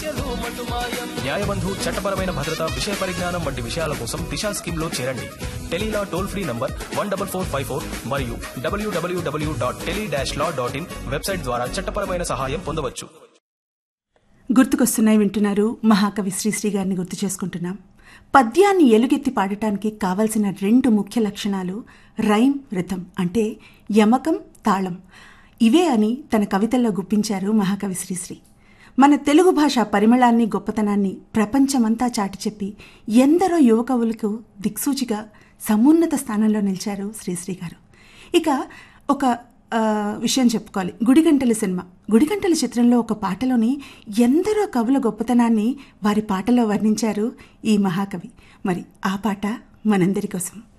న్యాయబంధు చట్టపరమైన భద్రత విషయ పరిజ్ఞానం వంటి విషయాల కోసం దిశా స్కీమ్ లో చేరండి tele law toll free number one double four five four మరియు W W W dot tele dash law dot in website ద్వారా చట్టపరమైన సహాయం పొందవచ్చు గుర్తుకొస్తున్నాయి వింటున్నారు మహాకవి శ్రీశ్రీ గారిని గుర్తు చేసుకుంటున్నాం పద్యాన్ని ఎలుగెత్తి పాడటానికి కావలసిన రెండు ముఖ్య లక్షణాలు రైమ్ రిథం అంటే యమకం తాళం ఇవే అని తన కవితల్లో గుప్పించారు మహాకవి శ్రీశ్రీ మన తెలుగు భాష పరిమళాన్ని గొప్పతనాన్ని ప్రపంచమంతా చాటి చెప్పి ఎందరో యువకవులకు దిక్సూచిగా సమున్నత స్థానంలో నిలిచారు శ్రీశ్రీ గారు ఇక ఒక ఆ, విషయం చెప్పుకోవాలి గుడిగంటల సినిమా గుడిగంటల చిత్రంలో ఒక పాటలోని ఎందరో కవుల గొప్పతనాన్ని వారి పాటలో వర్ణించారు ఈ మహాకవి మరి ఆ పాట మనందరి కోసం